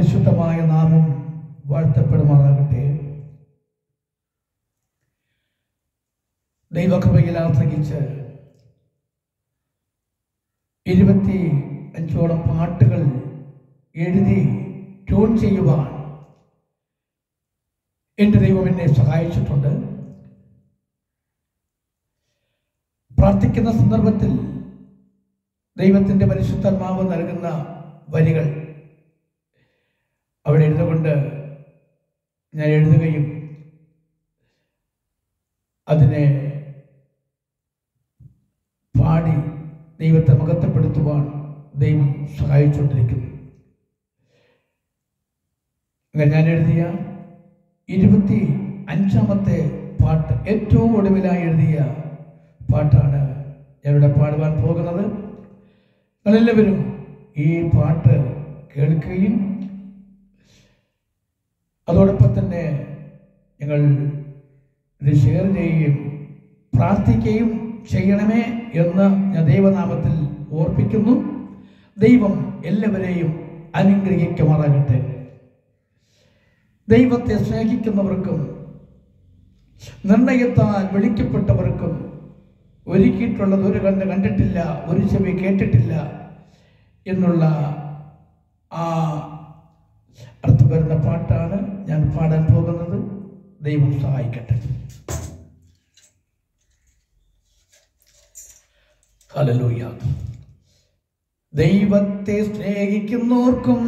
പരിശുദ്ധമായ നാമം വാഴ്ത്തപ്പെടുമാറാകട്ടെ ദൈവകൃപയിൽ ആശ്രയിച്ച് ഇരുപത്തി അഞ്ചോളം പാട്ടുകൾ എഴുതി ട്യൂൺ ചെയ്യുവാൻ എൻ്റെ ദൈവം എന്നെ സഹായിച്ചിട്ടുണ്ട് പ്രാർത്ഥിക്കുന്ന സന്ദർഭത്തിൽ ദൈവത്തിൻ്റെ പരിശുദ്ധാത്മാവ് നൽകുന്ന വരികൾ അവിടെ എഴുതുകൊണ്ട് ഞാൻ എഴുതുകയും അതിനെ പാടി ദൈവത്തെ മഹത്വപ്പെടുത്തുവാൻ ദൈവം സഹായിച്ചുകൊണ്ടിരിക്കുന്നു അങ്ങനെ ഞാൻ എഴുതിയ ഇരുപത്തി അഞ്ചാമത്തെ പാട്ട് ഏറ്റവും ഒടുവിലായി എഴുതിയ പാട്ടാണ് ഞാനിവിടെ പാടുവാൻ പോകുന്നത് നിങ്ങളെല്ലാവരും ഈ പാട്ട് കേൾക്കുകയും അതോടൊപ്പം തന്നെ ഞങ്ങൾ ഇത് ഷെയർ ചെയ്യുകയും പ്രാർത്ഥിക്കുകയും ചെയ്യണമേ എന്ന് ഞാൻ ദൈവനാമത്തിൽ ഓർപ്പിക്കുന്നു ദൈവം എല്ലാവരെയും അനുഗ്രഹിക്കുമാറാകട്ടെ ദൈവത്തെ സ്നേഹിക്കുന്നവർക്കും നിർണയത്താൽ വിളിക്കപ്പെട്ടവർക്കും ഒരുക്കിയിട്ടുള്ളത് ഒരു കണ്ണ് കണ്ടിട്ടില്ല ഒരു ചെവി കേട്ടിട്ടില്ല എന്നുള്ള ആ അർത്ഥം വരുന്ന പാട്ടാണ് ഞാൻ പാടാൻ പോകുന്നത് ദൈവം സഹായിക്കട്ടെ ഹല്ലേലൂയ ദൈവത്തെ സ്നേഹിക്കുന്നവർക്കും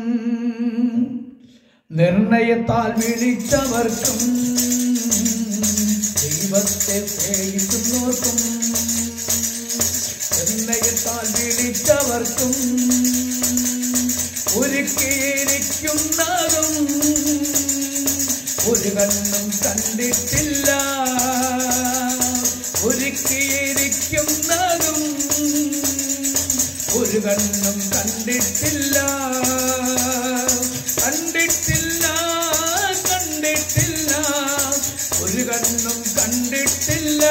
നിർണയത്താൽ വിളിച്ചവർക്കും ദൈവത്തെ സ്നേഹിക്കുന്നവർക്കും നിർണയത്താൽ വിളിച്ചവർക്കും ഒരുക്കിയിരിക്കുന്നതും ഒരു കണ്ണും കണ്ടിട്ടില്ല ഒരുക്കിയിരിക്കുന്നതും ഒരു കണ്ണും കണ്ടിട്ടില്ല കണ്ടിട്ടില്ല കണ്ടിട്ടില്ല ഒരു കണ്ണും കണ്ടിട്ടില്ല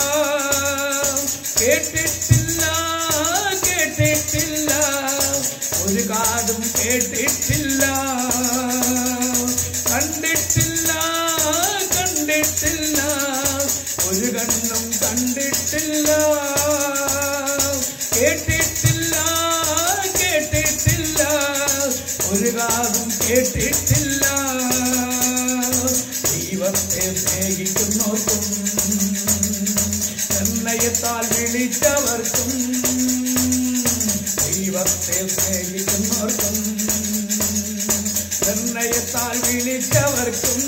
കേട്ടിട്ടില്ല കേട്ടിട്ടില്ല ഒരു കാതും കേട്ടിട്ടില്ല കണ്ടിട്ടില്ല കണ്ടിട്ടില്ല ഒരു കണ്ണും കണ്ടിട്ടില്ല കേട്ടിട്ടില്ല കേട്ടിട്ടില്ല ഒരു കാതും കേട്ടിട്ടില്ല ദൈവത്തെ സ്നേഹിക്കുന്നവർക്കും നിർണയത്താൽ വിളിച്ചവർക്കും ദൈവത്തെ സ്നേഹിക്കുന്നവർക്കും നിർണയത്താൽ വിളിച്ചവർക്കും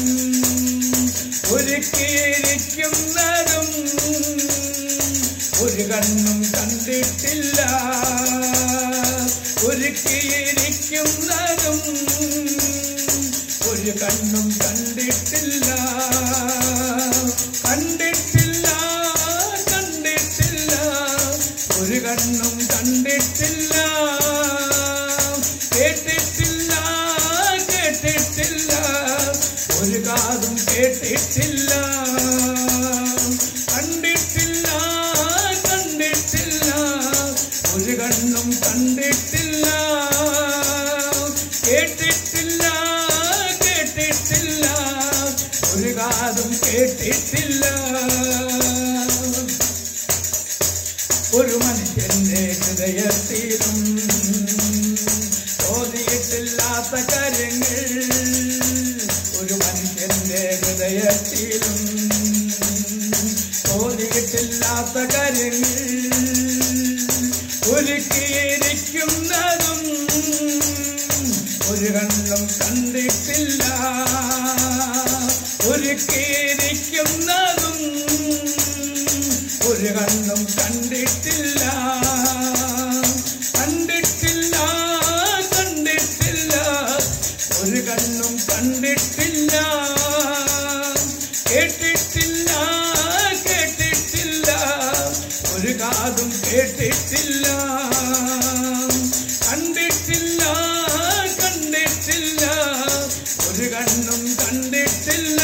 ഒരുക്കിയിരിക്കുന്നതും ഒരു കണ്ണും കണ്ടിട്ടില്ല ഒരുക്കിയിരിക്കുന്നതും ഒരു കണ്ണും കണ്ടിട്ടില്ല കണ്ടിട്ടില്ല കണ്ടിട്ടില്ല ഒരു കണ്ണും കണ്ടിട്ടില്ല കേട്ടിട്ടില്ല കേട്ടിട്ടില്ല ഒരു കാതും കേട്ടിട്ടില്ല കണ്ടിട്ടില്ല കണ്ടിട്ടില്ല ഒരു കണ്ണും കണ്ടിട്ടില്ല കേട്ടിട്ടില്ല കേട്ടിട്ടില്ല ഒരു കാതും കേട്ടിട്ടില്ല ഒരു മനുഷ്യന്റെ ഹൃദയത്തിലും തോന്നിയിട്ടില്ലാത്ത കാര്യങ്ങൾ ഒരു മനുഷ്യന്റെ ഹൃദയത്തിലും തോന്നിയിട്ടില്ലാത്ത കാര്യങ്ങൾ ഒരുക്കിയിരിക്കുന്നതും ഒരു കണ്ണും കണ്ടിട്ടില്ല ഒരുക്കിയിരിക്കുന്നതും ഒരു കണ്ണും കണ്ടിട്ടില്ല കണ്ടിട്ടില്ല കണ്ടിട്ടില്ല ഒരു കണ്ണും കണ്ടിട്ടില്ല കേട്ടിട്ടില്ല കേട്ടിട്ടില്ല ഒരു കാതും കേട്ടിട്ടില്ല കണ്ടിട്ടില്ല കണ്ടിട്ടില്ല ഒരു കണ്ണും കണ്ടിട്ടില്ല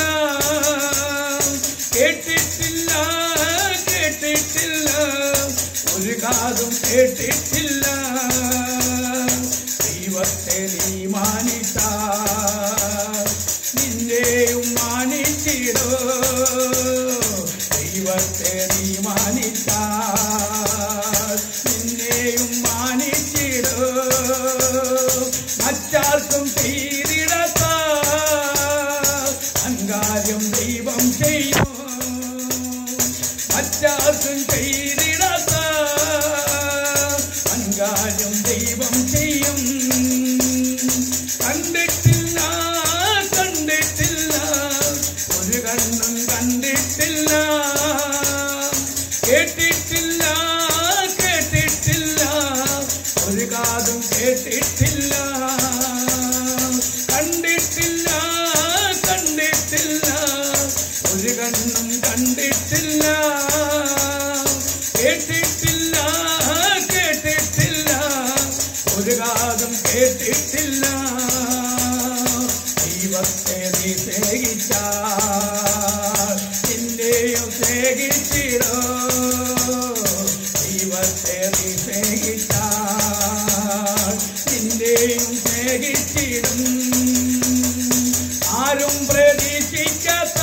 കേട്ടിട്ടില്ല കേട്ടിട്ടില്ല ഒരു കാതും കേട്ടിട്ടില്ല ദൈവത്തെ നീ മാനി മാനിച്ചിടോ ദൈവത്തെ നീ മാനിച്ചാൽ നിന്നെയും മാനിച്ചിടോ മറ്റാർക്കും ചെയ്തിടത്ത അങ്കാര്യം ദൈവം ചെയ്യും മറ്റാർക്കും ചെയ്തിടത്ത അങ്കാര്യം ദൈവം ചെയ്യും കണ്ടിട്ടില്ല കണ്ടിട്ടില്ല ഒരു കണ്ണും കണ്ടിട്ടില്ല കേട്ടിട്ടില്ല കേട്ടിട്ടില്ല ഒരു കാതും കേട്ടിട്ടില്ല കണ്ടിട്ടില്ല കണ്ടിട്ടില്ല ഒരു കണ്ണും കണ്ടിട്ടില്ല കേട്ടിട്ടില്ല കേട്ടിട്ടില്ല ഒരു കാതും കേട്ടിട്ടില്ല ദൈവത്തെ നീ സ്നേഹിച്ചാൽ നിന്നെയും സ്നേഹിച്ചിടോ ദൈവത്തെ നീ സ്നേഹിച്ചാൽ നിന്നെയും സ്നേഹിച്ചിടും ആരും പ്രതീക്ഷിക്കാത്ത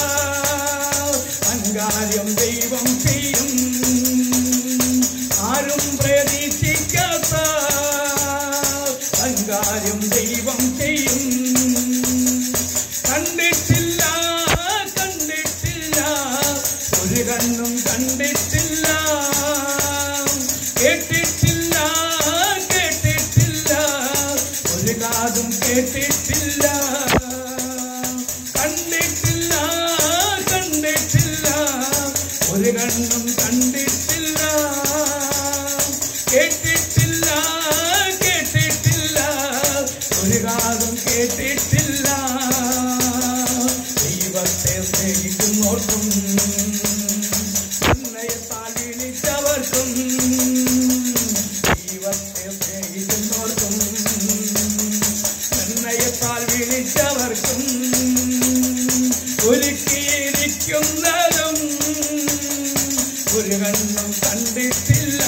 അങ്കാര്യം ദൈവം ചെയ്യും ആരും പ്രതീക്ഷിക്കാത്ത അങ്കാര്യം ദൈവം ചെയ്യും കണ്ടിട്ടില്ല കണ്ടിട്ടില്ല ഒരു കണ്ണും കണ്ടിട്ടില്ല കേട്ടിട്ടില്ല കേട്ടിട്ടില്ല ഒരു കാതും കേട്ടിട്ടില്ല കണ്ടിട്ടില്ല കണ്ടിട്ടില്ല ഒരു കണ്ണും കണ്ടിട്ടില്ല കേട്ടിട്ടില്ല കേട്ടിട്ടില്ല ഒരു കാതും കേട്ടിട്ടില്ല ദൈവത്തെ സ്നേഹിക്കുന്നോർക്കും ഉന്നയത്താൽ വിളിച്ചവർക്കും ദൈവത്തെ സ്നേഹിക്കുന്നോർക്കും നിർണയത്താൽ വിളിച്ചവർക്കും ഒരുക്കിയിരിക്കുന്നതും ഒരു കണ്ണും കണ്ടിട്ടില്ല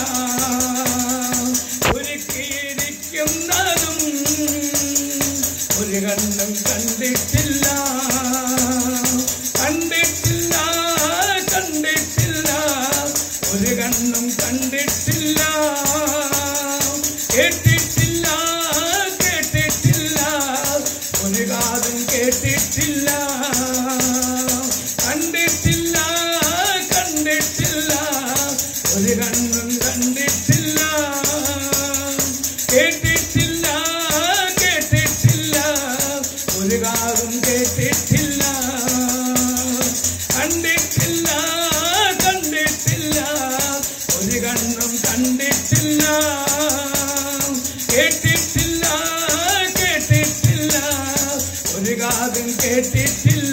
ഒരുക്കിയിരിക്കുന്നതും ഒരു കണ്ണും കണ്ടിട്ടില്ല കണ്ടിട്ടില്ല കണ്ടിട്ടില്ല ഒരു കണ്ണും കണ്ടിട്ടില്ല കേട്ടിട്ടില്ല കേട്ടിട്ടില്ല ഒരു കാതും കേട്ടിട്ടില്ല കണ്ടിട്ടില്ല കണ്ടിട്ടില്ല ഒരു കണ്ണും കണ്ടിട്ടില്ല കേട്ടിട്ടില്ല കേട്ടിട്ടില്ല ഒരു കാതും കേട്ടിട്ടില്ല കണ്ടിട്ടില്ല കണ്ടിട്ടില്ല ഒരു കണ്ണും കണ്ടിട്ടില്ല കേട്ടിട്ടില്ല കേട്ടിട്ടില്ല ഒരു കാതും കേട്ടിട്ടില്ല